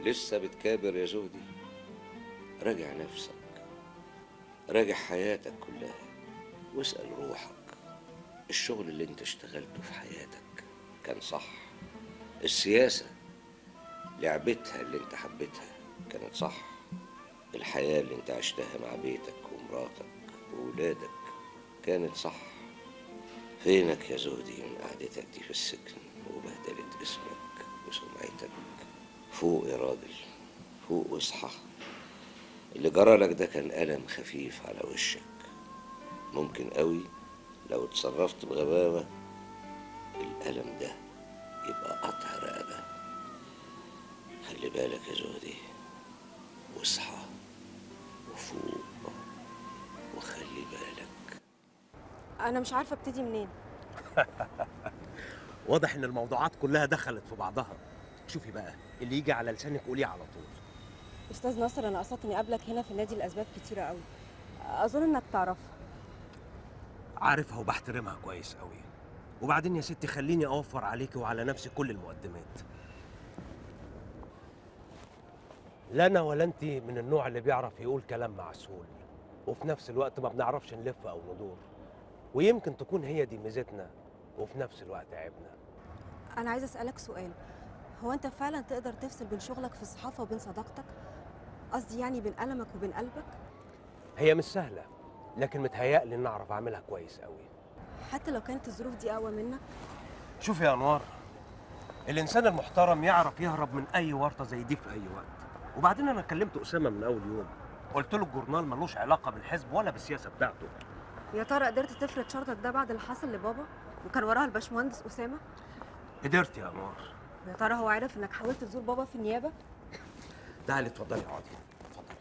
لسه بتكابر يا زهدي راجع نفسك راجع حياتك كلها واسأل روحك الشغل اللي انت اشتغلته في حياتك كان صح السياسة لعبتها اللي انت حبيتها كانت صح الحياة اللي انت عشتها مع بيتك ومراتك وولادك كانت صح فينك يا زهدي من قعدتك دي في السجن وبهدلة اسمك وسمعتك فوق يا راجل فوق واصحى اللي جرالك ده كان ألم خفيف على وشك ممكن قوي لو اتصرفت بغباوة الألم ده يبقى قطع رقبة خلي بالك يا زهدي واصحى وفوق وخلي بالك انا مش عارفه ابتدي منين واضح ان الموضوعات كلها دخلت في بعضها شوفي بقى اللي يجي على لسانك قوليه على طول استاذ ناصر انا قصدت اني اقابلك هنا في النادي لاسباب كتيره قوي اظن انك تعرفها عارفها وبحترمها كويس قوي وبعدين يا ستي خليني اوفر عليكي وعلى نفسي كل المقدمات لا انا ولا انت من النوع اللي بيعرف يقول كلام معسول وفي نفس الوقت ما بنعرفش نلف او ندور ويمكن تكون هي دي ميزتنا وفي نفس الوقت عيبنا انا عايزه اسالك سؤال هو انت فعلا تقدر تفصل بين شغلك في الصحافه وبين صداقتك قصدي يعني بين ألمك وبين قلبك هي مش سهله لكن متهيألي ان اعرف اعملها كويس قوي حتى لو كانت الظروف دي اقوى منك شوف يا انوار الانسان المحترم يعرف يهرب من اي ورطه زي دي في اي وقت وبعدين انا كلمت اسامه من اول يوم قلت له الجورنال ملوش علاقه بالحزب ولا بالسياسه بتاعته يا ترى قدرت تفرض شرطك ده بعد اللي حصل لبابا وكان وراها الباشمهندس اسامه قدرت يا انوار يا ترى هو عارف انك حاولت تزور بابا في النيابه تعالي اتفضلي اقعدي اتفضلي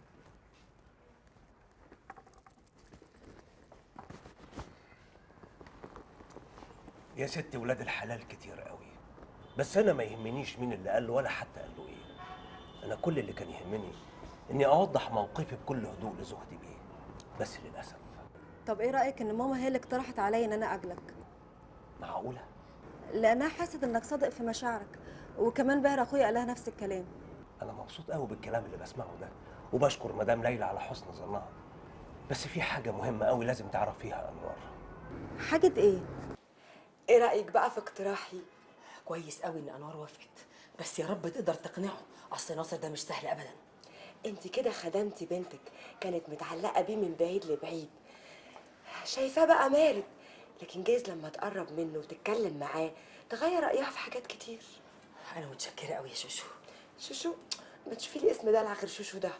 يا ستي ولاد الحلال كتير قوي بس انا ما يهمنيش مين اللي قال له ولا حتى قال له ايه انا كل اللي كان يهمني اني اوضح موقفي بكل هدوء لزهدي بيه بس للاسف طب ايه رايك ان ماما هي اللي اقترحت عليا ان انا اقابلك معقوله لانها حست انك صادق في مشاعرك وكمان باهر اخويا قال لها نفس الكلام انا مبسوط قوي بالكلام اللي بسمعه ده وبشكر مدام ليلى على حسن ظنها بس في حاجه مهمه قوي لازم تعرف فيها يا انوار حاجه ايه ايه رايك بقى في اقتراحي كويس قوي ان انوار وافقت بس يا رب تقدر تقنعه اصل ناصر ده مش سهل ابدا انت كده خدمتي بنتك كانت متعلقه بيه من بعيد لبعيد شايفاه بقى مارد لكن جايز لما تقرب منه وتتكلم معاه تغير رايها في حاجات كتير انا متشكره قوي يا شوشو شوشو ما تشوفي لي اسم دلع غير شوشو ده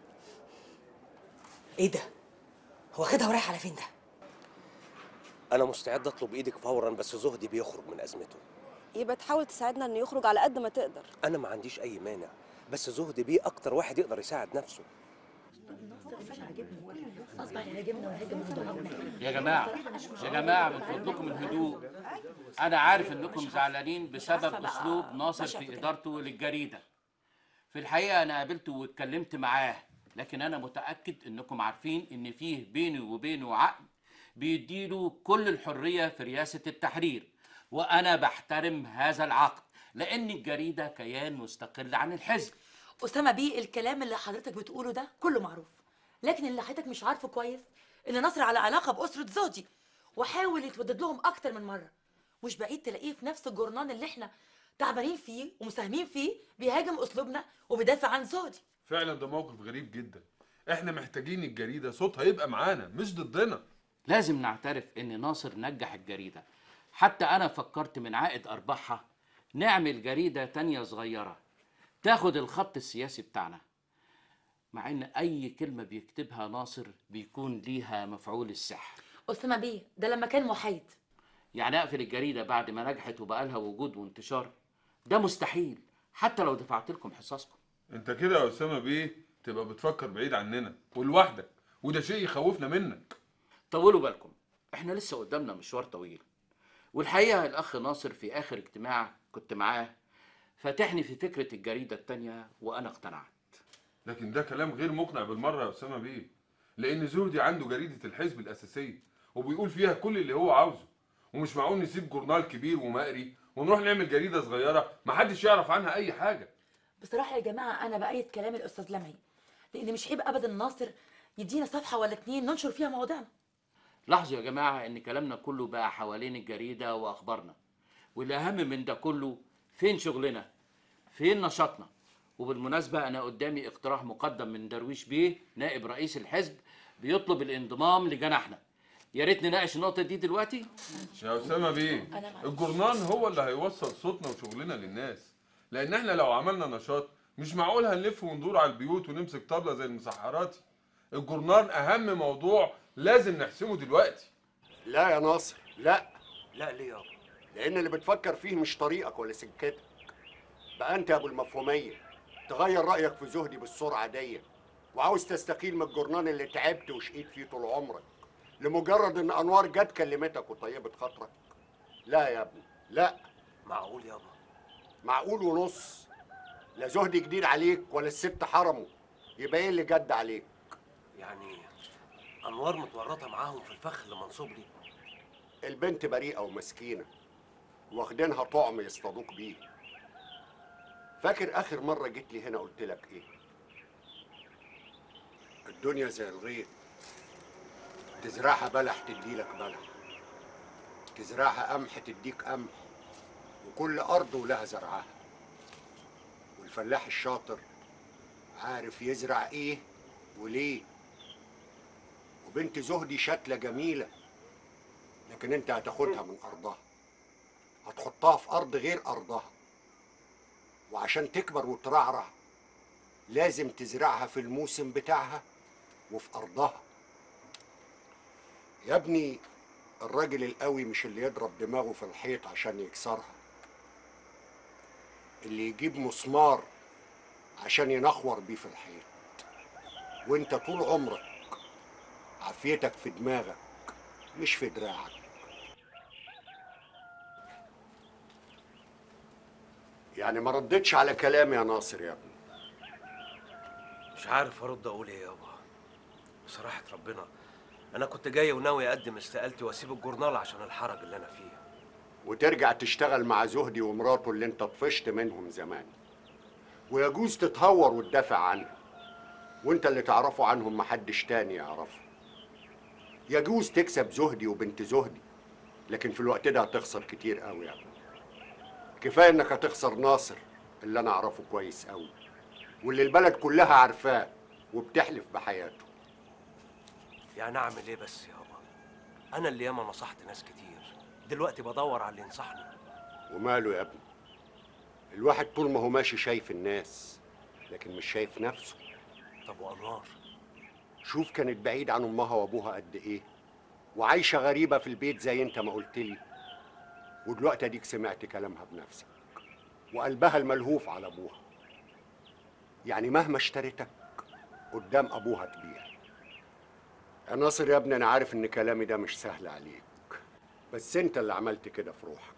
ايه ده هو خدها ورايح على فين ده انا مستعد اطلب ايدك فورا بس زهدي بيخرج من ازمته يبقى تحاول تساعدنا انه يخرج على قد ما تقدر انا ما عنديش اي مانع بس زهدي بيه اكتر واحد يقدر يساعد نفسه يا جماعة يا جماعة من فضلكم الهدوء أنا عارف إنكم زعلانين بسبب أسلوب ناصر في إدارته للجريدة في الحقيقة أنا قابلته واتكلمت معاه لكن أنا متأكد إنكم عارفين إن فيه بيني وبينه عقد بيديله كل الحرية في رئاسة التحرير وأنا بحترم هذا العقد لأن الجريدة كيان مستقل عن الحزب أسامة بيه الكلام اللي حضرتك بتقوله ده كله معروف لكن اللي حضرتك مش عارفه كويس إن نصر على علاقة بأسرة زوجي وحاول يتودد لهم أكتر من مرة مش بعيد تلاقيه في نفس الجورنان اللي احنا تعبانين فيه ومساهمين فيه بيهاجم أسلوبنا وبيدافع عن زوجي فعلا ده موقف غريب جدا احنا محتاجين الجريده صوتها يبقى معانا مش ضدنا لازم نعترف ان ناصر نجح الجريدة حتى انا فكرت من عائد ارباحها نعمل جريدة تانية صغيرة تاخد الخط السياسي بتاعنا مع ان اي كلمة بيكتبها ناصر بيكون ليها مفعول السحر أسامة بيه ده لما كان محايد يعني اقفل الجريدة بعد ما نجحت وبقى لها وجود وانتشار ده مستحيل حتى لو دفعت لكم حصصكم انت كده يا اسامه بيه تبقى بتفكر بعيد عننا ولوحدك وده شيء يخوفنا منك طولوا بالكم احنا لسه قدامنا مشوار طويل والحقيقة الأخ ناصر في آخر اجتماع كنت معاه فاتحني في فكرة الجريدة التانية وأنا اقتنعت لكن ده كلام غير مقنع بالمره يا اسامه بيه لان زهدي عنده جريده الحزب الاساسيه وبيقول فيها كل اللي هو عاوزه ومش معقول نسيب جورنال كبير ومقري ونروح نعمل جريده صغيره محدش يعرف عنها اي حاجه بصراحه يا جماعه انا بايد كلام الاستاذ لمعي لان مش عيب ابدا ناصر يدينا صفحه ولا اتنين ننشر فيها مواضيعنا لاحظوا يا جماعة إن كلامنا كله بقى حوالين الجريدة وأخبارنا والأهم من ده كله فين شغلنا فين نشاطنا وبالمناسبة أنا قدامي اقتراح مقدم من درويش بيه نائب رئيس الحزب بيطلب الانضمام لجناحنا يا ريت نناقش النقطة دي دلوقتي يا اسامه بيه أنا معاك. الجورنال هو اللي هيوصل صوتنا وشغلنا للناس لان احنا لو عملنا نشاط مش معقول هنلف وندور على البيوت ونمسك طبله زي المسحراتي الجورنال اهم موضوع لازم نحسمه دلوقتي لا يا ناصر لا لا ليه يابا لان اللي بتفكر فيه مش طريقك ولا سكتك بقى انت يا ابو المفهوميه تغير رايك في زهدي بالسرعه دي وعاوز تستقيل من الجرنان اللي تعبت وشقيت فيه طول عمرك لمجرد ان انوار جت كلمتك وطيبت خاطرك لا يا ابني لا معقول يابا معقول ونص لا زهدي جديد عليك ولا الست حرمه يبقى ايه اللي جد عليك يعني انوار متورطه معاهم في الفخ اللي منصوب لي البنت بريئه ومسكينه واخدينها طعم يصطادوك بيه فاكر اخر مره جيت لي هنا قلت لك ايه الدنيا زي الغيط تزرعها بلح تديلك بلح تزرعها قمح تديك قمح وكل ارض ولها زرعها والفلاح الشاطر عارف يزرع ايه وليه وبنت زهدي شكلة جميلة لكن انت هتاخدها من ارضها هتحطها في ارض غير ارضها وعشان تكبر وترعرع لازم تزرعها في الموسم بتاعها وفي ارضها يا ابني الراجل القوي مش اللي يضرب دماغه في الحيط عشان يكسرها اللي يجيب مسمار عشان ينخور بيه في الحيط وانت طول عمرك عافيتك في دماغك مش في دراعك يعني ما ردتش على كلامي يا ناصر يا ابني مش عارف ارد اقول ايه يابا بصراحه ربنا انا كنت جاي وناوي اقدم استقالتي واسيب الجورنال عشان الحرج اللي انا فيه وترجع تشتغل مع زهدي ومراته اللي انت طفشت منهم زمان ويجوز تتهور وتدافع عنها وانت اللي تعرفه عنهم محدش تاني يعرفه يجوز تكسب زهدي وبنت زهدي لكن في الوقت ده هتخسر كتير قوي يا ابني كفايه انك هتخسر ناصر اللي انا اعرفه كويس قوي واللي البلد كلها عارفاه وبتحلف بحياته يعني اعمل ايه بس يابا انا اللي ياما نصحت ناس كتير دلوقتي بدور على اللي ينصحني وماله يا ابني الواحد طول ما هو ماشي شايف الناس لكن مش شايف نفسه طب وانوار شوف كانت بعيد عن امها وابوها قد ايه وعايشه غريبه في البيت زي انت ما قلت لي ودلوقتي اديك سمعت كلامها بنفسك وقلبها الملهوف على ابوها يعني مهما اشتريتك قدام ابوها تبيع يا ناصر يا ابني انا عارف ان كلامي ده مش سهل عليك بس انت اللي عملت كده في روحك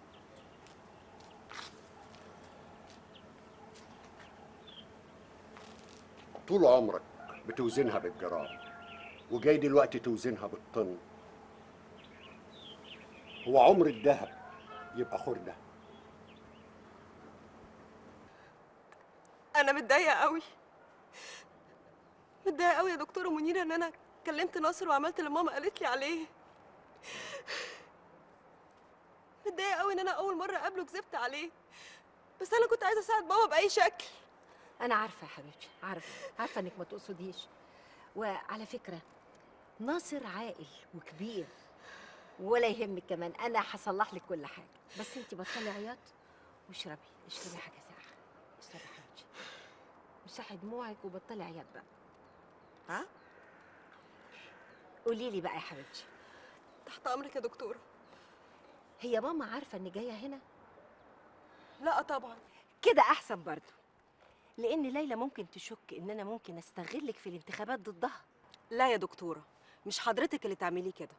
طول عمرك بتوزنها بالجرام وجاي دلوقتي توزنها بالطن هو عمر الذهب يبقى خردة انا متضايقه قوي متضايقه قوي يا دكتوره منيره ان انا كلمت ناصر وعملت اللي ماما قالت لي عليه متضايقه قوي ان انا اول مره اقابله كذبت عليه بس انا كنت عايزه اساعد بابا باي شكل انا عارفه يا حبيبتي عارفه عارفه انك ما تقصديش وعلى فكره ناصر عاقل وكبير ولا يهمك كمان انا هصلح لك كل حاجه بس انت بطلي عياط واشربي اشربي حاجه ساقعه اشربي يا حبيبتي مسحي دموعك وبطلي عياط بقى ها قولي لي بقى يا حبيبتي تحت امرك يا دكتوره هي ماما عارفه اني جايه هنا لا طبعا كده احسن برضه لان ليلى ممكن تشك ان انا ممكن استغلك في الانتخابات ضدها لا يا دكتوره مش حضرتك اللي تعمليه كده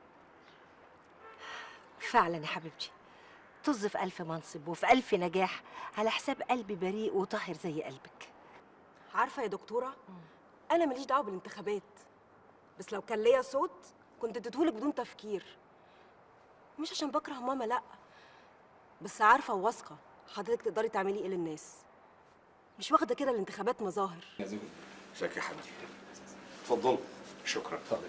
فعلا يا حبيبتي طز في ألف منصب وفي ألف نجاح على حساب قلب بريء وطاهر زي قلبك عارفه يا دكتوره انا ماليش دعوه بالانتخابات بس لو كان ليا صوت كنت اديتهولك بدون تفكير مش عشان بكره ماما لا بس عارفه وواثقه حضرتك تقدري تعملي ايه للناس مش واخده كده الانتخابات مظاهر ازيك يا حمدي اتفضل شكرا اتفضل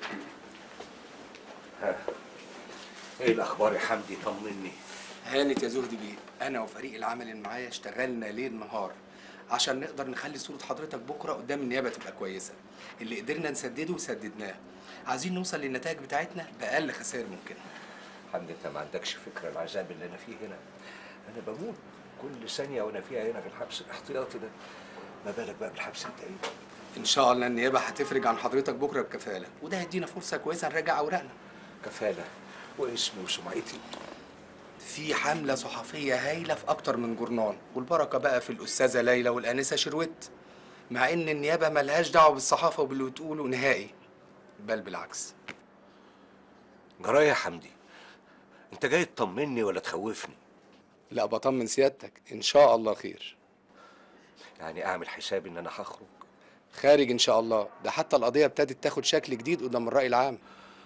ها ايه الاخبار يا حمدي طمني هانت يا زهدي بيه انا وفريق العمل اللي معايا اشتغلنا ليل نهار عشان نقدر نخلي صورة حضرتك بكرة قدام النيابة تبقى كويسة اللي قدرنا نسدده سددناه عايزين نوصل للنتائج بتاعتنا بأقل خسائر ممكنة حمدي انت ما عندكش فكره العذاب اللي انا فيه هنا انا بموت كل ثانيه وانا فيها هنا في الحبس الاحتياطي ده ما بالك بقى بالحبس الدائم ان شاء الله النيابة هتفرج عن حضرتك بكرة بكفالة وده هيدينا فرصة كويسة نراجع أوراقنا كفاله واسمي وسمعتي في حملة صحفية هايلة في أكتر من جورنال والبركة بقى في الأستاذة ليلى والآنسة شروت مع إن النيابة ملهاش دعوة بالصحافة وباللي بتقوله نهائي بل بالعكس جرايه يا حمدي انت جاي تطمني ولا تخوفني لا بطمن سيادتك إن شاء الله خير يعني اعمل حسابي ان انا هخرج خارج إن شاء الله ده حتى القضية ابتدت تاخد شكل جديد قدام الرأي العام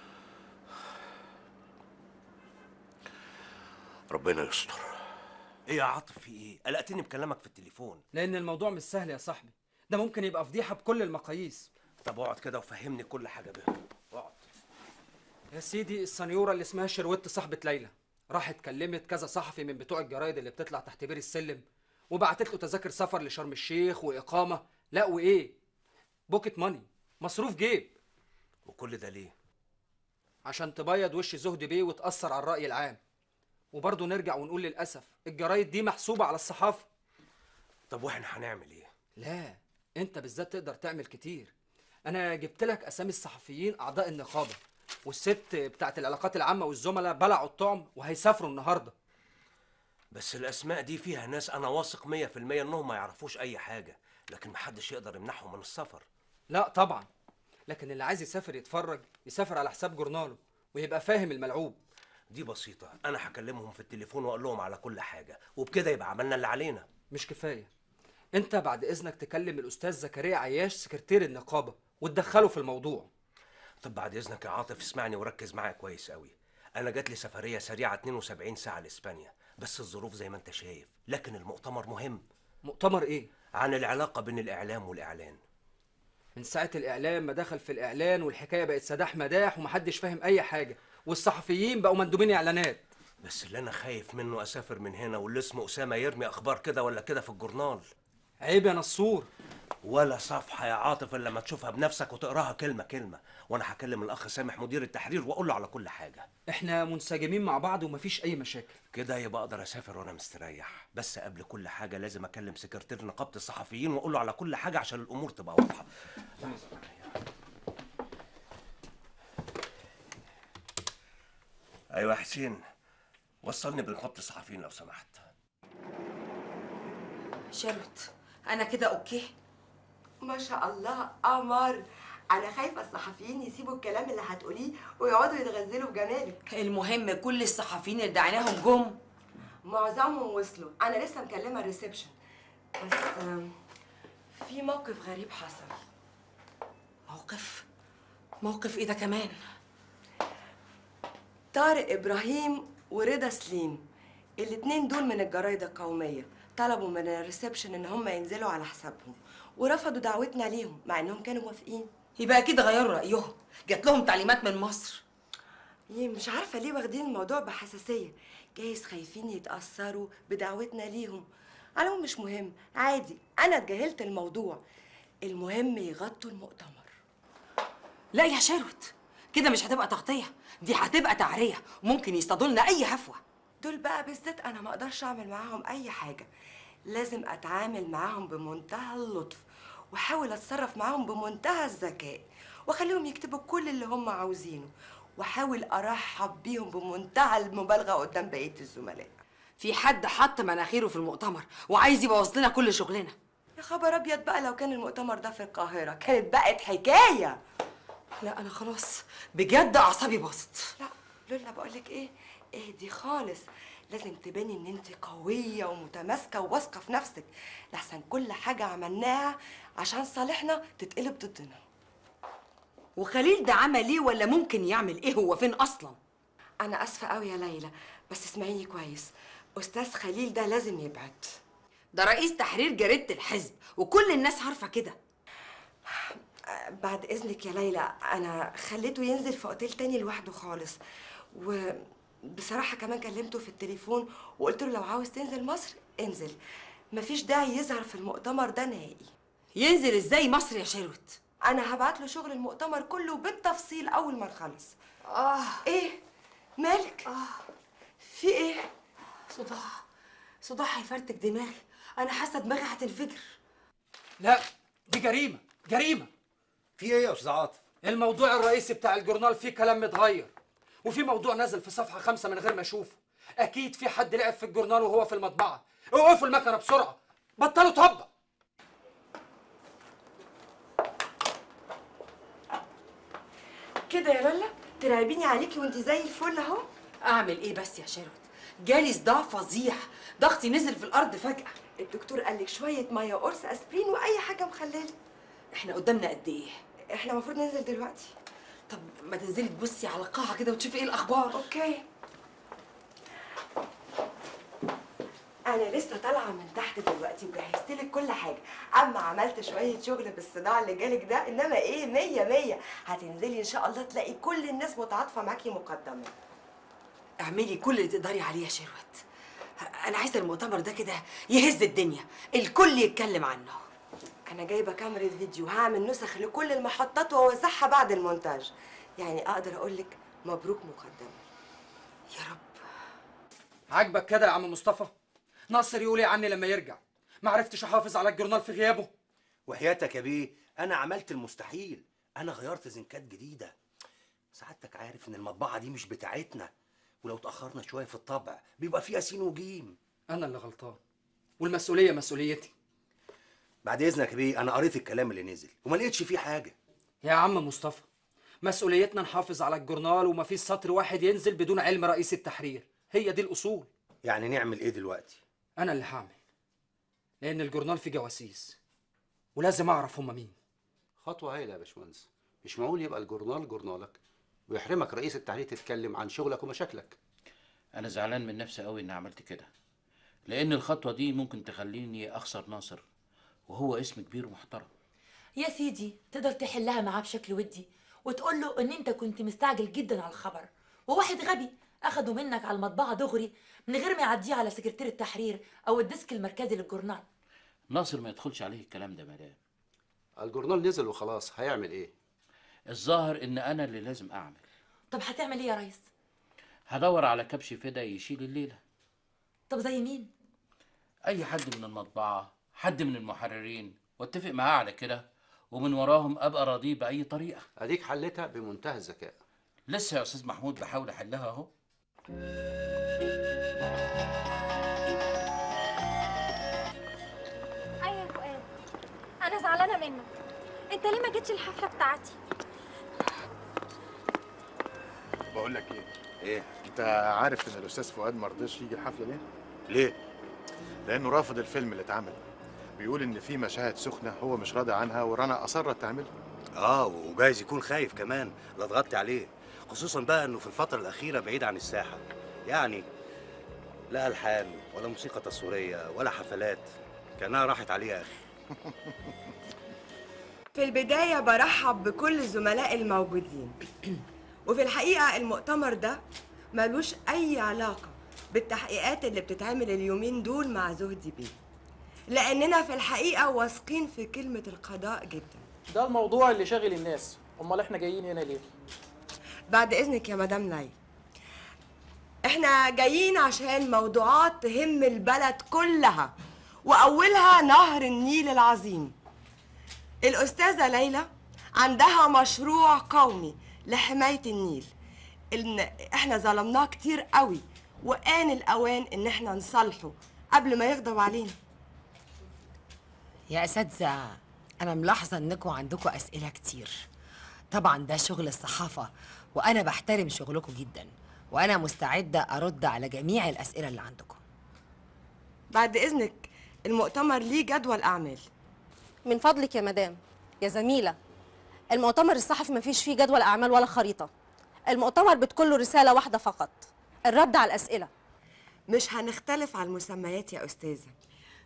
ربنا يستر ايه يا عاطف في ايه قلقتني بكلامك في التليفون لان الموضوع مش سهل يا صاحبي ده ممكن يبقى فضيحه بكل المقاييس طب اقعد كده وفهمني كل حاجه بهدوء اقعد يا سيدي السنيوره اللي اسمها شروت صاحبه ليلى راحت كلمت كذا صحفي من بتوع الجرايد اللي بتطلع تحت بير السلم وبعتت له تذاكر سفر لشرم الشيخ واقامه لا وايه بوكيت ماني مصروف جيب وكل ده ليه عشان تبيض وش زهد بيه وتاثر على الراي العام وبرضه نرجع ونقول للاسف الجرايد دي محسوبه على الصحافه طب واحنا هنعمل ايه لا انت بالذات تقدر تعمل كتير انا جبت لك اسامي الصحفيين اعضاء النقابه والست بتاعت العلاقات العامه والزملاء بلعوا الطعم وهيسافروا النهارده بس الاسماء دي فيها ناس انا واثق 100% انهم ما يعرفوش اي حاجه لكن محدش يقدر يمنعهم من السفر لا طبعا لكن اللي عايز يسافر يتفرج يسافر على حساب جورناله ويبقى فاهم الملعوب دي بسيطه انا هكلمهم في التليفون واقول لهم على كل حاجه وبكده يبقى عملنا اللي علينا مش كفايه انت بعد اذنك تكلم الاستاذ زكريا عياش سكرتير النقابه وتدخله في الموضوع طب بعد اذنك يا عاطف اسمعني وركز معايا كويس قوي انا جات لي سفريه سريعه 72 ساعه لاسبانيا بس الظروف زي ما انت شايف لكن المؤتمر مهم مؤتمر ايه عن العلاقه بين الاعلام والاعلان من ساعه الاعلام ما دخل في الاعلان والحكايه بقت سداح مداح ومحدش فاهم اي حاجه والصحفيين بقوا مندوبين اعلانات بس اللي انا خايف منه اسافر من هنا واللي اسمه اسامه يرمي اخبار كده ولا كده في الجورنال عيب يا نصور ولا صفحه يا عاطف الا لما تشوفها بنفسك وتقراها كلمه كلمه وانا هكلم الاخ سامح مدير التحرير واقول له على كل حاجه احنا منسجمين مع بعض ومفيش اي مشاكل كده يبقى اقدر اسافر وانا مستريح بس قبل كل حاجه لازم اكلم سكرتير نقابه الصحفيين واقول له على كل حاجه عشان الامور تبقى واضحه لحظه ايوه يا حسين وصلني بنقابه الصحفيين لو سمحت شارلوت انا كده اوكي ما شاء الله قمر انا خايفه الصحفيين يسيبوا الكلام اللي هتقوليه ويقعدوا يتغزلوا في جمالك المهم كل الصحفيين اللي دعيناهم جم معظمهم وصلوا انا لسه مكلمه الريسبشن بس آم، في موقف غريب حصل موقف موقف ايه ده كمان طارق ابراهيم ورضا سليم الاتنين دول من الجرايد القوميه طلبوا من الريسبشن ان هم ينزلوا على حسابهم ورفضوا دعوتنا ليهم مع انهم كانوا موافقين يبقى اكيد غيروا رايهم جات لهم تعليمات من مصر يه مش عارفه ليه واخدين الموضوع بحساسيه جايز خايفين يتاثروا بدعوتنا ليهم على العموم مش مهم عادي انا اتجاهلت الموضوع المهم يغطوا المؤتمر لا يا شارلوت كده مش هتبقى تغطيه دي هتبقى تعريه وممكن يصطادوا لنا اي هفوه دول بقى بالذات انا ما اقدرش اعمل معاهم اي حاجه لازم اتعامل معاهم بمنتهى اللطف واحاول اتصرف معاهم بمنتهى الذكاء واخليهم يكتبوا كل اللي هم عاوزينه واحاول ارحب بيهم بمنتهى المبالغه قدام بقيه الزملاء في حد حط مناخيره في المؤتمر وعايز يبوظ لنا كل شغلنا يا خبر ابيض بقى لو كان المؤتمر ده في القاهره كانت بقت حكايه لا انا خلاص بجد اعصابي باظت لا لولا بقول لك ايه اهدي خالص لازم تباني ان انت قويه ومتماسكه وواثقه في نفسك لحسن كل حاجه عملناها عشان صالحنا تتقلب ضدنا وخليل ده عمل ايه ولا ممكن يعمل ايه هو فين اصلا انا اسفه قوي يا ليلى بس اسمعيني كويس استاذ خليل ده لازم يبعد ده رئيس تحرير جريده الحزب وكل الناس عارفه كده بعد اذنك يا ليلى انا خليته ينزل في اوتيل تاني لوحده خالص وبصراحه كمان كلمته في التليفون وقلت له لو عاوز تنزل مصر انزل مفيش داعي يظهر في المؤتمر ده نهائي ينزل ازاي مصر يا شروت انا هبعت له شغل المؤتمر كله بالتفصيل اول ما نخلص اه ايه مالك اه في ايه صداع صداع هيفرتك دماغي انا حاسه دماغي هتنفجر لا دي جريمه جريمه في ايه يا استاذ عاطف الموضوع الرئيسي بتاع الجورنال فيه كلام متغير وفي موضوع نزل في صفحه خمسة من غير ما اشوفه اكيد في حد لعب في الجورنال وهو في المطبعه اوقفوا المكنه بسرعه بطلوا طبق كده يا لولا ترعبيني عليكي وانت زي الفل اهو اعمل ايه بس يا شروت جالي صداع فظيع ضغطي نزل في الارض فجاه الدكتور قال لك شويه ميه وقرص اسبرين واي حاجه مخلله احنا قدامنا قد ايه احنا المفروض ننزل دلوقتي طب ما تنزلي تبصي على القاعه كده وتشوفي ايه الاخبار اوكي انا لسه طالعه من تحت دلوقتي وجهزت لك كل حاجه اما عملت شويه شغل بالصداع اللي جالك ده انما ايه مية مية هتنزلي ان شاء الله تلاقي كل الناس متعاطفه معاكي مقدما اعملي كل اللي تقدري عليه يا شروت انا عايزه المؤتمر ده كده يهز الدنيا الكل يتكلم عنه انا جايبه كاميرا فيديو هعمل نسخ لكل المحطات واوزعها بعد المونتاج يعني اقدر اقول لك مبروك مقدما يا رب عاجبك كده يا عم مصطفى ناصر يقول ايه عني لما يرجع ما عرفتش احافظ على الجورنال في غيابه وحياتك يا بيه انا عملت المستحيل انا غيرت زنكات جديده سعادتك عارف ان المطبعه دي مش بتاعتنا ولو تاخرنا شويه في الطبع بيبقى فيها سين وجيم انا اللي غلطان والمسؤوليه مسؤوليتي بعد اذنك يا بيه انا قريت الكلام اللي نزل وما لقيتش فيه حاجه يا عم مصطفى مسؤوليتنا نحافظ على الجورنال ومفيش سطر واحد ينزل بدون علم رئيس التحرير هي دي الاصول يعني نعمل ايه دلوقتي انا اللي هعمل لان الجورنال فيه جواسيس ولازم اعرف هما مين خطوة هايلة يا باشمهندس مش معقول يبقى الجورنال جورنالك ويحرمك رئيس التحرير تتكلم عن شغلك ومشاكلك انا زعلان من نفسي قوي اني عملت كده لان الخطوه دي ممكن تخليني اخسر ناصر وهو اسم كبير ومحترم يا سيدي تقدر تحلها معاه بشكل ودي وتقول له ان انت كنت مستعجل جدا على الخبر وواحد غبي اخده منك على المطبعه دغري من غير ما يعديه على سكرتير التحرير او الديسك المركزي للجورنال ناصر ما يدخلش عليه الكلام ده مدام الجورنال نزل وخلاص هيعمل ايه الظاهر ان انا اللي لازم اعمل طب هتعمل ايه يا ريس هدور على كبش فدا يشيل الليله طب زي مين اي حد من المطبعه حد من المحررين واتفق معاه على كده ومن وراهم ابقى راضيه باي طريقه اديك حلتها بمنتهى الذكاء لسه يا استاذ محمود بحاول احلها اهو ايوه يا فؤاد انا زعلانه منه انت ليه ما جيتش الحفله بتاعتي بقول لك ايه ايه انت عارف ان الاستاذ فؤاد ما رضيش يجي الحفله ليه ليه لانه رافض الفيلم اللي اتعمل بيقول ان في مشاهد سخنه هو مش راضي عنها ورنا اصرت تعملها اه وجايز يكون خايف كمان لا تغطي عليه خصوصا بقى انه في الفتره الاخيره بعيد عن الساحه يعني لا الحان ولا موسيقى تصويريه ولا حفلات كانها راحت عليه يا اخي في البداية برحب بكل الزملاء الموجودين وفي الحقيقة المؤتمر ده ملوش أي علاقة بالتحقيقات اللي بتتعمل اليومين دول مع زهدي بيه لأننا في الحقيقة واثقين في كلمة القضاء جدا ده الموضوع اللي شاغل الناس امال احنا جايين هنا ليه بعد إذنك يا مدام لاي احنا جايين عشان موضوعات تهم البلد كلها وأولها نهر النيل العظيم الأستاذة ليلى عندها مشروع قومي لحماية النيل إن إحنا ظلمناه كتير قوي وآن الأوان إن إحنا نصالحه قبل ما يغضب علينا يا اساتذه انا ملاحظه انكم عندكم اسئله كتير طبعا ده شغل الصحافه وانا بحترم شغلكم جدا وانا مستعده ارد على جميع الاسئله اللي عندكم بعد إذنك المؤتمر ليه جدول أعمال من فضلك يا مدام يا زميلة المؤتمر الصحفي مفيش فيه جدول أعمال ولا خريطة المؤتمر بتكون له رسالة واحدة فقط الرد على الأسئلة مش هنختلف على المسميات يا أستاذة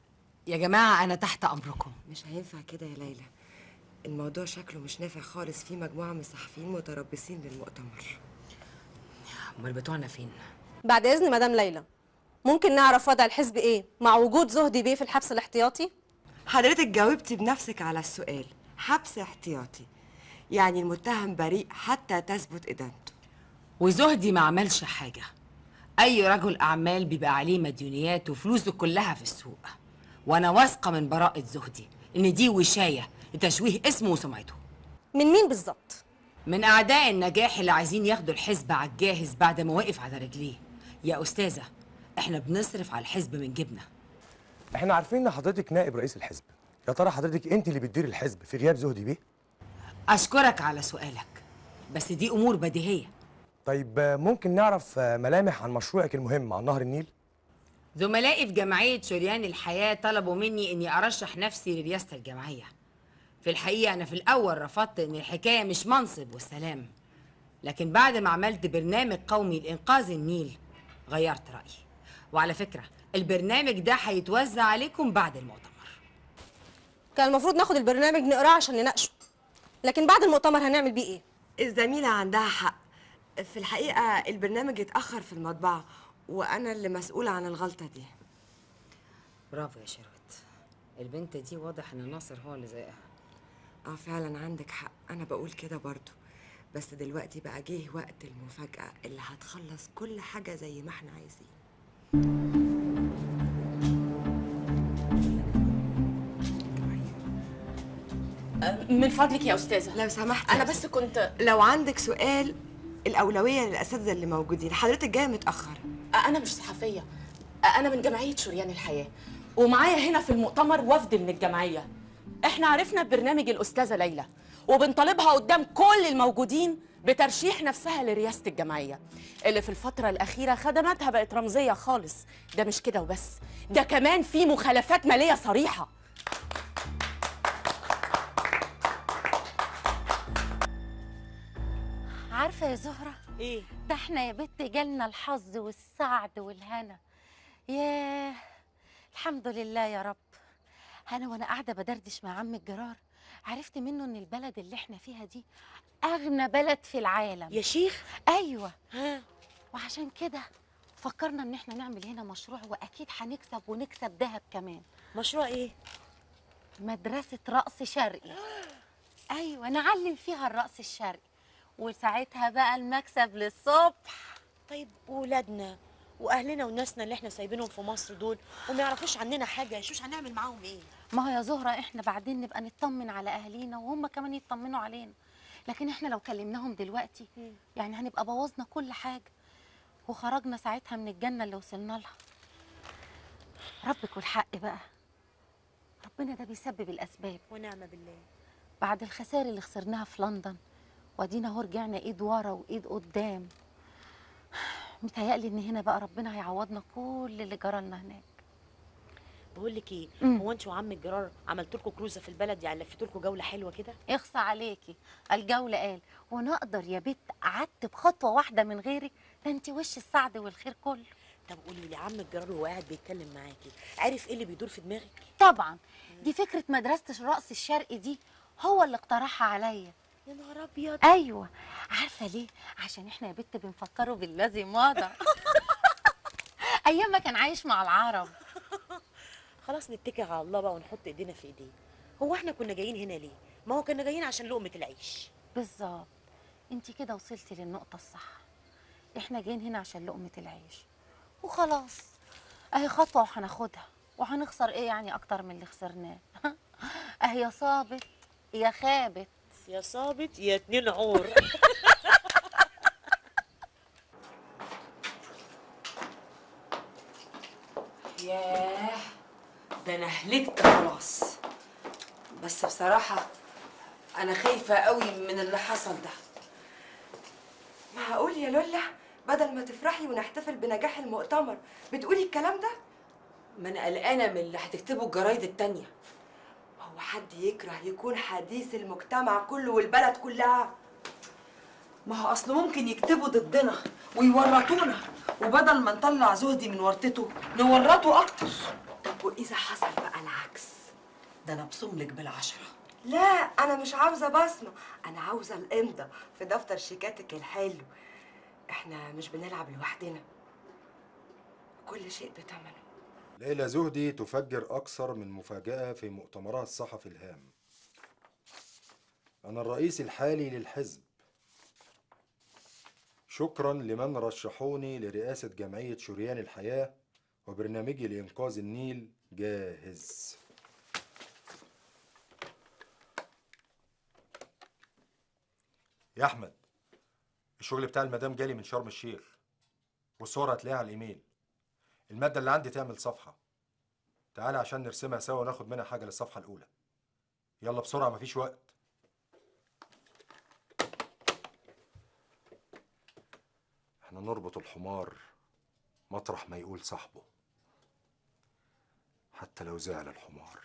يا جماعه انا تحت امركم مش هينفع كده يا ليلى الموضوع شكله مش نافع خالص في مجموعة من الصحفيين متربصين للمؤتمر امال بتوعنا فين بعد اذن مدام ليلى ممكن نعرف وضع الحزب ايه مع وجود زهدي بيه في الحبس الاحتياطي حضرتك جاوبتي بنفسك على السؤال حبس احتياطي يعني المتهم بريء حتى تثبت إدانته وزهدي ما عملش حاجه اي رجل اعمال بيبقى عليه مديونيات وفلوسه كلها في السوق وانا واثقه من براءه زهدي ان دي وشايه لتشويه اسمه وسمعته من مين بالظبط من اعداء النجاح اللي عايزين ياخدوا الحزب على الجاهز بعد ما وقف على رجليه يا استاذه احنا بنصرف على الحزب من جبنا احنا عارفين ان حضرتك نائب رئيس الحزب يا ترى حضرتك انت اللي بتدير الحزب في غياب زهدي بيه اشكرك على سؤالك بس دي امور بديهيه طيب آه، ممكن نعرف آه، ملامح عن مشروعك المهم عن نهر النيل زملائي في جمعيه شريان الحياه طلبوا مني اني ارشح نفسي لرئاسه الجمعيه في الحقيقه انا في الاول رفضت ان الحكايه مش منصب والسلام لكن بعد ما عملت برنامج قومي لانقاذ النيل غيرت رايي وعلى فكره البرنامج ده هيتوزع عليكم بعد المؤتمر كان المفروض ناخد البرنامج نقراه عشان نناقشه لكن بعد المؤتمر هنعمل بيه ايه الزميلة عندها حق في الحقيقة البرنامج اتأخر في المطبعة وأنا اللي مسؤولة عن الغلطة دي برافو يا شروت البنت دي واضح ان ناصر هو اللي زيها اه فعلا عندك حق أنا بقول كده برضو بس دلوقتي بقى جه وقت المفاجأة اللي هتخلص كل حاجة زي ما احنا عايزين من فضلك يا استاذه لو سمحت انا بس كنت لو عندك سؤال الأولوية للأساتذة اللي موجودين حضرتك جاية متأخر انا مش صحفيه انا من جمعيه شريان الحياه ومعايا هنا في المؤتمر وفد من الجمعيه احنا عرفنا برنامج الاستاذه ليلى وبنطالبها قدام كل الموجودين بترشيح نفسها لرئاسه الجمعيه اللي في الفتره الاخيره خدماتها بقت رمزيه خالص ده مش كده وبس ده كمان في مخالفات ماليه صريحه عارفه يا زهره ايه ده احنا يا بت جالنا الحظ والسعد والهنا ياه الحمد لله يا رب انا وانا قاعده بدردش مع عم الجرار عرفت منه ان البلد اللي احنا فيها دي اغنى بلد في العالم يا شيخ ايوه ها وعشان كده فكرنا ان احنا نعمل هنا مشروع واكيد هنكسب ونكسب ذهب كمان مشروع ايه مدرسه رقص شرقي ايوه نعلم فيها الرقص الشرقي وساعتها بقى المكسب للصبح طيب وولادنا واهلنا وناسنا اللي احنا سايبينهم في مصر دول وما يعرفوش عننا حاجه شوش هنعمل معاهم ايه ما هو يا زهرة احنا بعدين نبقى نطمن على اهالينا وهم كمان يطمنوا علينا لكن احنا لو كلمناهم دلوقتي يعني هنبقى بوظنا كل حاجة وخرجنا ساعتها من الجنة اللي وصلنا لها ربك والحق بقى ربنا ده بيسبب الأسباب ونعم بالله بعد الخسائر اللي خسرناها في لندن وادينا اهو رجعنا ايد ورا وايد قدام متهيألي ان هنا بقى ربنا هيعوضنا كل اللي جرالنا هناك بقول لك ايه مم. هو انت وعم الجرار عملت لكم كروزه في البلد يعني لفيت لكم جوله حلوه كده اخصى عليكي الجولة قال ونقدر يا بت قعدت بخطوة واحدة من غيرك ده انت وش السعد والخير كله طب قولي لي عم الجرار وهو قاعد بيتكلم معاكي عارف ايه اللي بيدور في دماغك طبعا دي فكرة مدرسة الرقص الشرقي دي هو اللي اقترحها عليا يا نهار ابيض ايوه عارفة ليه عشان احنا يا بت بنفكره بالذي مضى ايام ما كان عايش مع العرب خلاص نتكل على الله بقى ونحط ايدينا في ايديه هو احنا كنا جايين هنا ليه ما هو كنا جايين عشان لقمه العيش بالظبط انت كده وصلتي للنقطة الصح احنا جايين هنا عشان لقمة العيش وخلاص اهي خطوة وهناخدها وهنخسر ايه يعني اكتر من اللي خسرناه اهي يا صابت يا خابت يا صابت يا اتنين عور ياه ده انا هلكت خلاص بس بصراحة أنا خايفة قوي من اللي حصل ده معقول يا لولا بدل ما تفرحي ونحتفل بنجاح المؤتمر بتقولي الكلام ده؟ ما أنا قلقانة من اللي هتكتبه الجرايد التانية هو حد يكره يكون حديث المجتمع كله والبلد كلها ما هو أصل ممكن يكتبوا ضدنا ويورطونا وبدل ما نطلع زهدي من ورطته نورطه أكتر واذا حصل بقى العكس ده انا ابصم لك بالعشره لا انا مش عاوزه بصمه انا عاوزه الامضه في دفتر شيكاتك الحلو احنا مش بنلعب لوحدنا كل شيء بثمنه ليلى زهدي تفجر أكثر من مفاجأة في مؤتمرها الصحفي الهام أنا الرئيس الحالي للحزب شكرا لمن رشحوني لرئاسة جمعية شريان الحياة وبرنامجي لإنقاذ النيل جاهز يا أحمد الشغل بتاع المدام جالي من شرم الشيخ والصورة هتلاقيها على الإيميل المادة اللي عندي تعمل صفحة تعالى عشان نرسمها سوا وناخد منها حاجة للصفحة الأولى يلا بسرعة مفيش وقت احنا نربط الحمار مطرح ما يقول صاحبه حتى لو زعل الحمار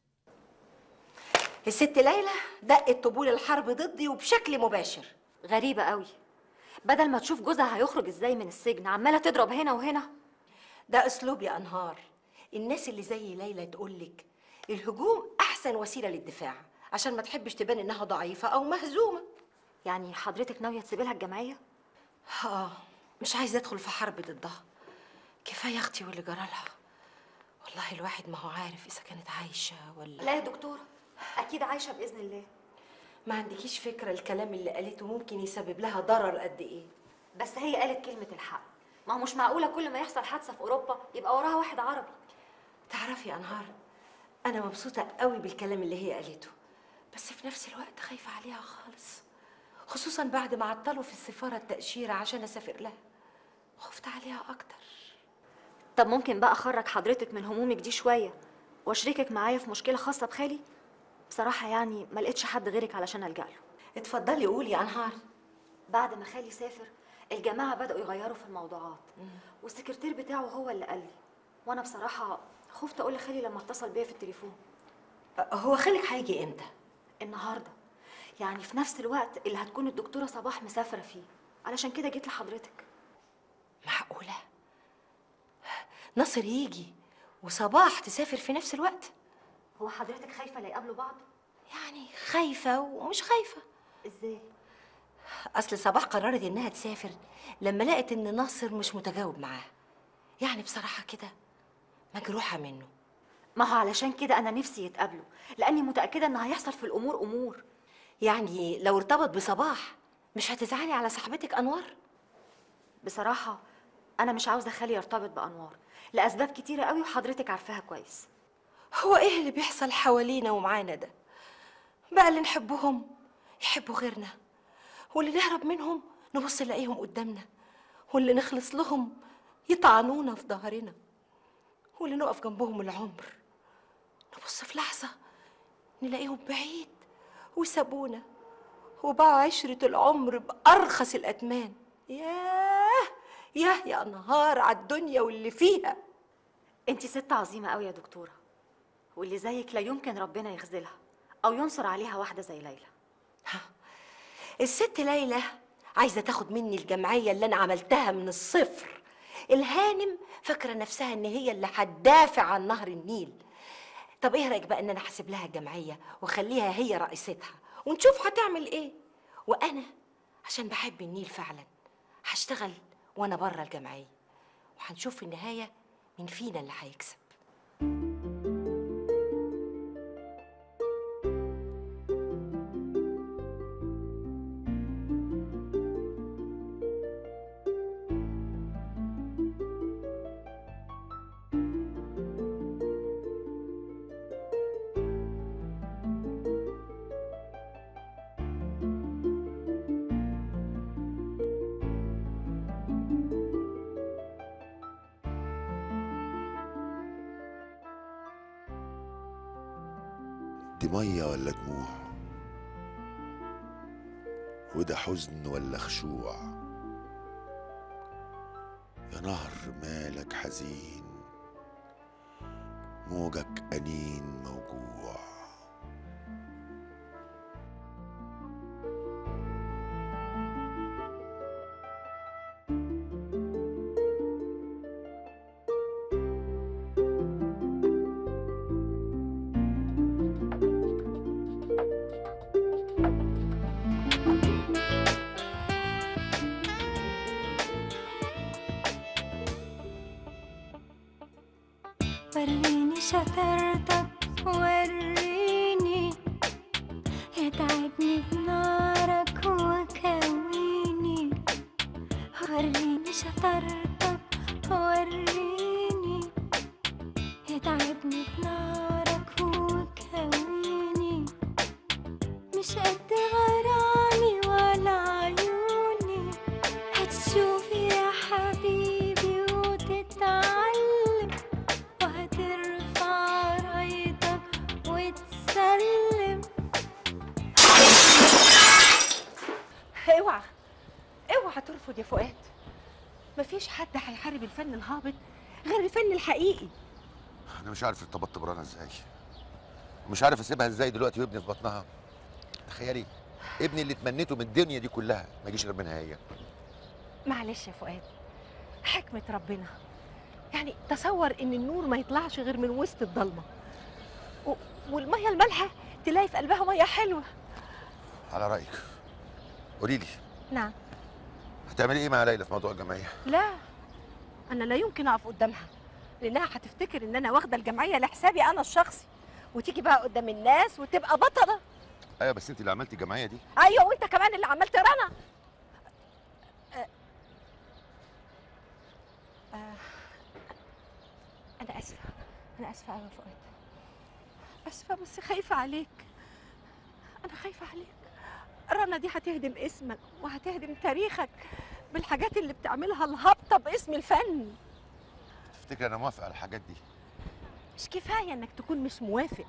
الست ليلى دقت طبول الحرب ضدي وبشكل مباشر غريبة قوي بدل ما تشوف جوزها هيخرج ازاي من السجن عمالة تضرب هنا وهنا ده اسلوب يا انهار الناس اللي زي ليلى تقولك الهجوم احسن وسيله للدفاع عشان ما تحبش تبان انها ضعيفه او مهزومه يعني حضرتك ناوية تسيبي لها الجمعية؟ اه مش عايزه ادخل في حرب ضدها كفايه اختي واللي جرالها والله الواحد ما هو عارف اذا كانت عايشه ولا لا يا دكتورة أكيد عايشة بإذن الله ما عندكيش فكره الكلام اللي قالته ممكن يسبب لها ضرر قد ايه بس هي قالت كلمة الحق ما هو مش معقولة كل ما يحصل حادثة في أوروبا يبقى وراها واحد عربي تعرفي يا انهار انا مبسوطه قوي بالكلام اللي هي قالته بس في نفس الوقت خايفه عليها خالص خصوصا بعد ما عطلوا في السفاره التاشيره عشان اسافر لها خفت عليها اكتر طب ممكن بقى أخرج حضرتك من همومك دي شوية وأشركك معايا في مشكلة خاصة بخالي؟ بصراحة يعني ما لقيتش حد غيرك علشان ألجأ له اتفضلي قولي يا أنهار بعد ما خالي سافر الجماعة بدأوا يغيروا في الموضوعات والسكرتير بتاعه هو اللي قال لي وأنا بصراحة خفت أقول لخالي لما اتصل بيا في التليفون هو خالك هيجي امتى؟ النهاردة يعني في نفس الوقت اللي هتكون الدكتورة صباح مسافرة فيه علشان كده جيت لحضرتك معقوله ناصر يجي وصباح تسافر في نفس الوقت هو حضرتك خايفة لا يقابلوا بعض؟ يعني خايفه ومش خايفه ازاي؟ اصل صباح قررت انها تسافر لما لقت ان ناصر مش متجاوب معاها يعني بصراحه كده مجروحه منه ما هو علشان كده أنا نفسي يتقابلوا لأني متأكدة إن هيحصل في الأمور أمور يعني لو ارتبط بصباح مش هتزعلي على صاحبتك انوار بصراحة أنا مش عاوزة خالي يرتبط بأنوار لأسباب كتيرة قوي وحضرتك عارفاها كويس هو ايه اللي بيحصل حوالينا ومعانا ده بقى اللي نحبهم يحبوا غيرنا واللي نهرب منهم نبص نلاقيهم قدامنا واللي نخلص لهم يطعنونا في ظهرنا واللي نقف جنبهم العمر نبص في لحظة نلاقيهم بعيد وسابونا وباعوا عشرة العمر بأرخص الأتمان ياه ياه يا نهار على الدنيا واللي فيها انتي ست عظيمة قوي يا دكتورة واللي زيك لا يمكن ربنا يخذلها أو ينصر عليها واحدة زي ليلى الست ليلى عايزة تاخد مني الجمعية اللي أنا عملتها من الصفر الهانم فاكرة نفسها إن هي اللي هتدافع عن نهر النيل طب إيه رأيك بقى إن أنا هسيب لها الجمعية وأخليها هي رئيستها ونشوف هتعمل إيه وأنا عشان بحب النيل فعلا هشتغل وأنا بره الجمعية وهنشوف في النهاية مين فينا اللي هيكسب دي مية ولا دموع وده حزن ولا خشوع يا نهر مالك حزين موجك أنين موجوع وريني شطارتك وريني يتعبني بنارك وكويني وريني شطارتك وريني يتعبني بنارك وكويني مش قد غرامي ولا عيوني هتشوف يا حبيبي وتتعلم وهترفع رايتك وتسلم اوعى اوعى ترفض يا فؤاد مفيش حد هيحارب الفن الهابط غير الفن الحقيقي انا مش عارف ارتبطت برانا ازاي ومش عارف اسيبها ازاي دلوقتي وابني في بطنها تخيلي ابني اللي تمنيته من الدنيا دي كلها ما يجيش غير منها هي معلش يا فؤاد حكمة ربنا يعني تصور ان النور ما يطلعش غير من وسط الضلمة و... والمية المالحة تلاقي في قلبها مية حلوة على رايك قولي لي نعم هتعملي ايه مع ليلى في موضوع الجمعيه لا انا لا يمكن اقف قدامها لانها هتفتكر ان انا واخده الجمعيه لحسابي انا الشخصي وتيجي بقى قدام الناس وتبقى بطله ايوه بس انت اللي عملتي الجمعيه دي ايوه وانت كمان اللي عملت رنا آه. آه. انا اسفه انا اسفه قوي يا فؤاد اسفه بس خايفه عليك انا خايفه عليك رنا دي هتهدم اسمك وهتهدم تاريخك بالحاجات اللي بتعملها الهابطه باسم الفن تفتكري انا موافق على الحاجات دي مش كفايه انك تكون مش موافق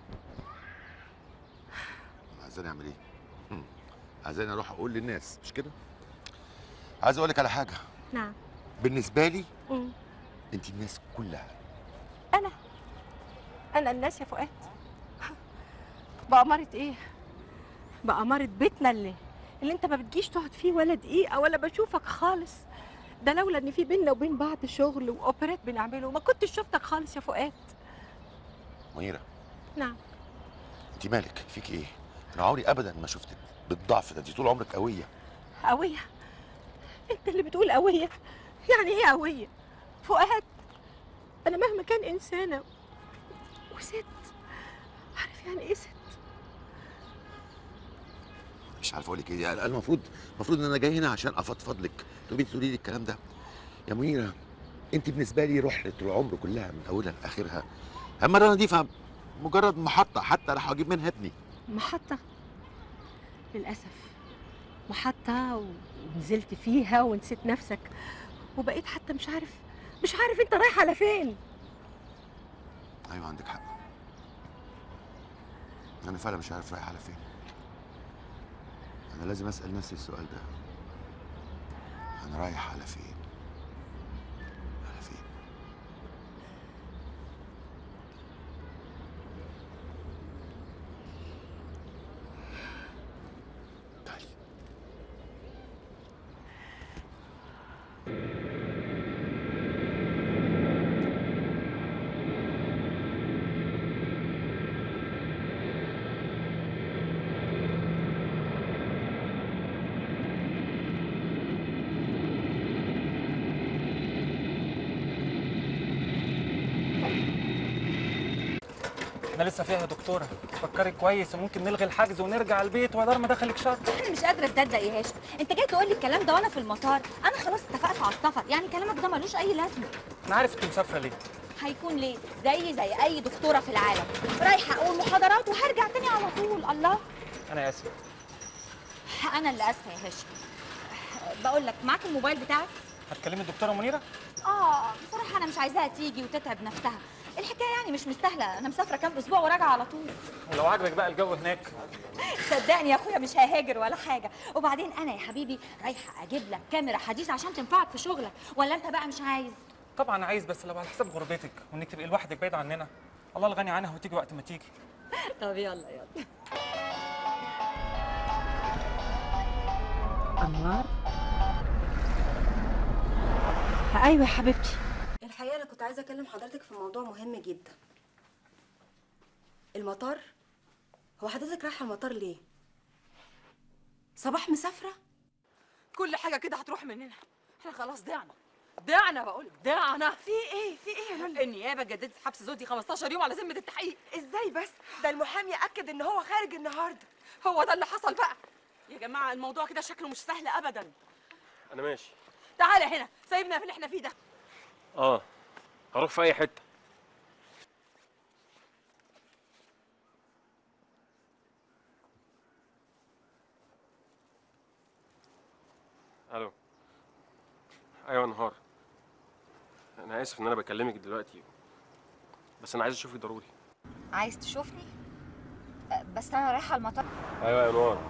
عايزاني اعمل ايه هم. عايزاني اروح اقول للناس مش كده عايز اقول لك على حاجه نعم بالنسبه لي مم. انت الناس كلها انا انا الناس يا فؤاد بأمارة ايه بأمارة بيتنا اللي اللي انت ما بتجيش تقعد فيه ولا دقيقة ولا بشوفك خالص ده لولا ان في بينا وبين بعض شغل واوبرات بنعمله ما كنتش شفتك خالص يا فؤاد منيره نعم انت مالك فيك ايه انا عمري ابدا ما شفتك بالضعف ده انت طول عمرك قويه قوية انت اللي بتقول قوية يعني ايه قوية فؤاد انا مهما كان انسانة وست عارف يعني ايه ست مش عارف اقول لك ايه أنا المفروض المفروض ان انا جاي هنا عشان افضفض لك تقولي تقولي لي الكلام ده يا منيره انت بالنسبه لي رحله العمر كلها من اولها لاخرها اما انا دي فهم مجرد محطه حتى راح اجيب منها ابني محطة للأسف محطة ونزلت فيها ونسيت نفسك وبقيت حتى مش عارف مش عارف انت رايح على فين ايوه عندك حق انا فعلا مش عارف رايح على فين انا لازم اسال نفسي السؤال ده انا رايح على فين على فين احنا لسه فيها يا دكتوره فكري كويس وممكن نلغي الحجز ونرجع البيت ودار ما دخلك شر انا مش قادره اصدق يا هاشم انت جاي تقول لي الكلام ده وانا في المطار انا خلاص اتفقت على السفر يعني كلامك ده ملوش اي لازمه انا عارف انت مسافره ليه هيكون ليه زي زي اي دكتوره في العالم رايحه اقول محاضرات وهرجع تاني على طول الله انا اسف انا اللي اسفه يا هاشم بقول لك معاك الموبايل بتاعك هتكلمي الدكتوره منيره اه بصراحه انا مش عايزاها تيجي وتتعب نفسها الحكايه يعني مش مستاهله انا مسافره كام اسبوع وراجعه على طول ولو عجبك بقى الجو هناك صدقني يا اخويا مش ههاجر ولا حاجه وبعدين انا يا حبيبي رايحه اجيب لك كاميرا حديثه عشان تنفعك في شغلك ولا انت بقى مش عايز طبعا عايز بس لو على حساب غربتك وانك تبقي لوحدك بعيد عننا الله الغني عنها وتيجي وقت ما تيجي طب يلا يلا أنوار ايوه يا حبيبتي الحقيقة أنا كنت عايزة أكلم حضرتك في موضوع مهم جدا المطار هو حضرتك رايحة المطار ليه؟ صباح مسافرة؟ كل حاجه كده هتروح مننا احنا خلاص ضعنا دعنا بقول لك دعنا في ايه في ايه يا لولي النيابه جددت حبس زوجي 15 يوم على ذمه التحقيق ازاي بس ده المحامي اكد ان هو خارج النهارده هو ده اللي حصل بقى يا جماعه الموضوع كده شكله مش سهل ابدا انا ماشي تعالى هنا سايبنا في اللي احنا فيه ده اه هروح في اي حته الو ايوه نهار انا اسف ان انا بكلمك دلوقتي بس انا عايز اشوفك ضروري عايز تشوفني أه، بس انا رايحه المطار ايوه يا نهار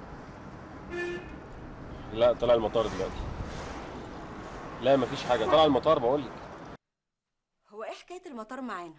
لا طلع المطار دلوقتي لا مفيش حاجه طلع المطار بقول لك هو ايه حكايه المطار معانا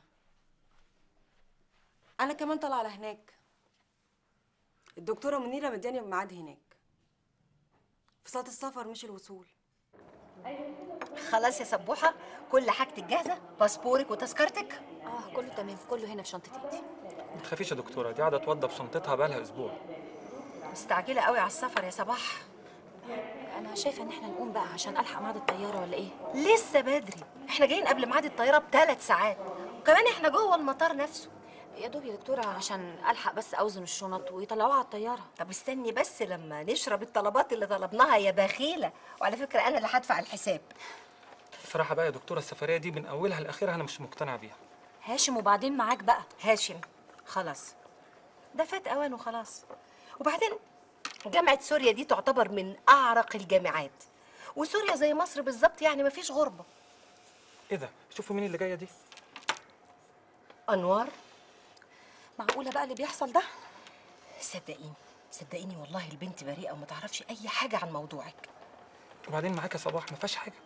انا كمان طالعه على هناك الدكتوره منيره مدياني ميعاد هناك في صلاه السفر مش الوصول خلاص يا سبوحه كل حاجتك جاهزه باسبورك وتذكرتك اه كله تمام كله هنا في شنطه ايدي ما تخافيش يا دكتوره دي قاعده توضب شنطتها بقالها اسبوع مستعجله قوي على السفر يا صباح انا شايفه ان احنا نقوم بقى عشان الحق ميعاد الطياره ولا ايه لسه بدري احنا جايين قبل ميعاد الطياره بثلاث ساعات وكمان احنا جوه المطار نفسه يا دوب يا دكتوره عشان الحق بس اوزن الشنط ويطلعوها على الطياره طب استني بس لما نشرب الطلبات اللي طلبناها يا بخيله وعلى فكره انا اللي هدفع الحساب بصراحه بقى يا دكتوره السفريه دي من اولها لاخرها انا مش مقتنع بيها هاشم وبعدين معاك بقى هاشم خلاص ده فات اوان وخلاص وبعدين جامعة سوريا دي تعتبر من أعرق الجامعات وسوريا زي مصر بالظبط يعني مفيش غربة ايه ده شوفوا مين اللي جايه دي أنوار معقوله بقى اللي بيحصل ده صدقيني صدقيني والله البنت بريئة وما تعرفش أي حاجة عن موضوعك وبعدين معاك يا صباح ما فيهاش حاجه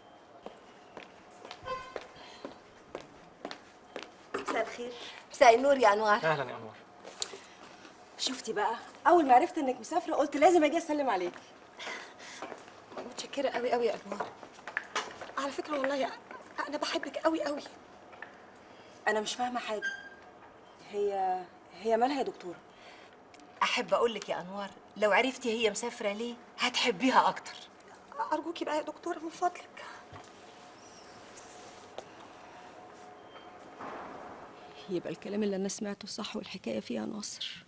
مساء الخير مساء النور يا أنوار اهلا يا انوار شفتي بقى اول ما عرفت انك مسافره قلت لازم اجي اسلم عليكي متشكره قوي قوي يا انوار على فكره والله انا بحبك قوي قوي انا مش فاهمه حاجه هي هي مالها يا دكتوره أحب أقول لك يا أنوار لو عرفتي هي مسافرة ليه هتحبيها أكتر ارجوكي بقى يا دكتوره من فضلك يبقى الكلام اللي انا سمعته صح والحكايه فيها نصر